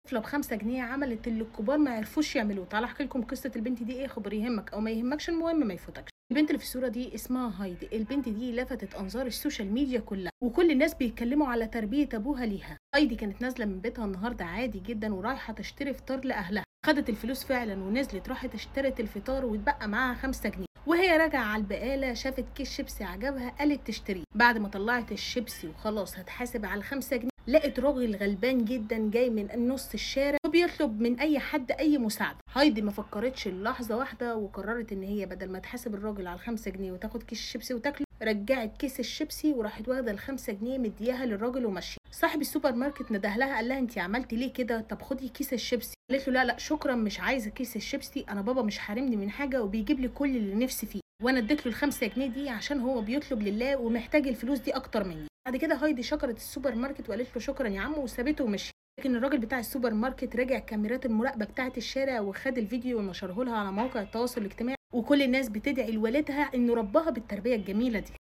طفله بخمسة جنيه عملت اللي الكبار ما عرفوش يعملوه تعالى احكي لكم قصه البنت دي ايه خبر يهمك او ما يهمكش المهم ما يفوتكش البنت اللي في الصوره دي اسمها هايدي البنت دي لفتت انظار السوشيال ميديا كلها وكل الناس بيتكلموا على تربيه ابوها ليها هايدي كانت نازله من بيتها النهارده عادي جدا ورايحه تشتري فطار لاهلها خدت الفلوس فعلا ونزلت راحت اشترت الفطار واتبقى معاها خمسة جنيه وهي راجعة على البقالة شافت كيس شيبسي عجبها قالت تشتريه بعد ما طلعت الشيبسي وخلاص هتحاسب على الخمسة جنيه لقت راجل غلبان جدا جاي من نص الشارع وبيطلب من اي حد اي مساعده هايدي ما فكرتش لحظه واحده وقررت ان هي بدل ما تحاسب الراجل على الخمسة جنيه وتاخد كيس الشيبسي وتاكله رجعت كيس الشيبسي وراحت واخده الخمسة جنيه مدياها للراجل وماشيه صاحب السوبر ماركت نده لها قال لها انت عملتي ليه كده طب خدي كيس الشيبسي قالت له لا لا شكرا مش عايزه كيس الشيبسي انا بابا مش حارمني من حاجه وبيجيب لي كل اللي نفسي فيه وانا اديت له الخمسة جنيه دي عشان هو بيطلب لله ومحتاج الفلوس دي اكتر مني بعد كده هايدي شكرت السوبر ماركت وقالت له شكرا يا عم وسابته ومشي لكن الراجل بتاع السوبر ماركت راجع كاميرات المراقبه بتاعه الشارع وخد الفيديو ونشره لها على مواقع التواصل الاجتماعي وكل الناس بتدعي لوالدها انه ربها بالتربيه الجميله دي